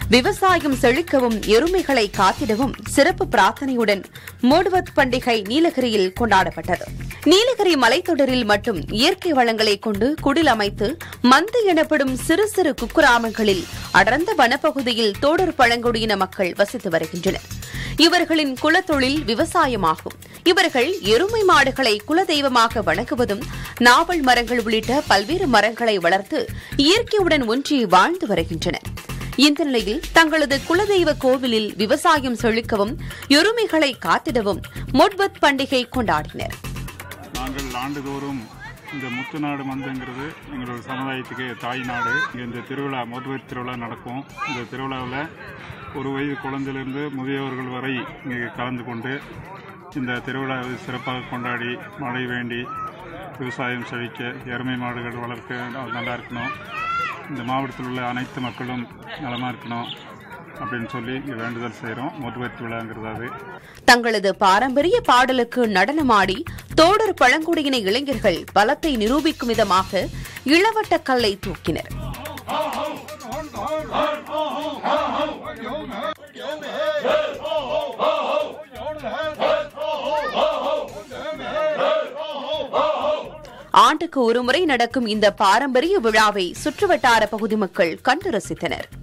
விவசாயம் செழிக்கவும் எருமைகளை காத்திடவும் சிறப்பு பிரார்த்தனையுடன் மோடுவத் பண்டிகை நீலகிரியில் கொண்டாடப்பட்டது நீலகிரி மலைத்தொடரில் மட்டும் இயற்கை வளங்களை கொண்டு குடில் அமைத்து மந்து எனப்படும் சிறு சிறு குக்கிராமங்களில் அடர்ந்த வனப்பகுதியில் தோடர் பழங்குடியின மக்கள் வசித்து வருகின்றனர் இவர்களின் குலத்தொழில் விவசாயமாகும் இவர்கள் எருமை மாடுகளை குலதெய்வமாக வணங்குவதும் நாவல் மரங்கள் உள்ளிட்ட பல்வேறு மரங்களை வளர்த்து இயற்கையுடன் ஒன்றி வாழ்ந்து வருகின்றனர் இந்த நிலையில் தங்களது குலதெய்வ கோவிலில் விவசாயம் செழிக்கவும் எருமைகளை காத்திடவும் மொட்வத் பண்டிகை கொண்டாடினர் நாங்கள் ஆண்டுதோறும் இந்த முத்துநாடு மந்துங்கிறது எங்களோட சமுதாயத்துக்கு தாய் நாடு இங்கே இந்த திருவிழா மோதுவர் திருவிழா நடக்கும் இந்த திருவிழாவில் ஒரு வயது குழந்தையிலிருந்து முதியவர்கள் வரை இங்கே கலந்து கொண்டு இந்த திருவிழாவை சிறப்பாக கொண்டாடி மழை வேண்டி விவசாயம் செழிக்க எருமை மாடுகள் வளர்க்க நல்லா இருக்கணும் இந்த மாவட்டத்தில் உள்ள அனைத்து மக்களும் நலமாக இருக்கணும் அப்படின்னு சொல்லி இங்கே வேண்டுதல் செய்கிறோம் மோதுவர் திருவிழாங்கிறது அது தங்களது பாரம்பரிய பாடலுக்கு நடனமாடி தோடர் பழங்குடியின இளைஞர்கள் பலத்தை நிரூபிக்கும் விதமாக இளவட்ட கல்லை தூக்கினர் ஆண்டுக்கு ஒருமுறை நடக்கும் இந்த பாரம்பரிய விழாவை சுற்றுவட்டார பகுதி மக்கள் கண்டு ரசித்தனர்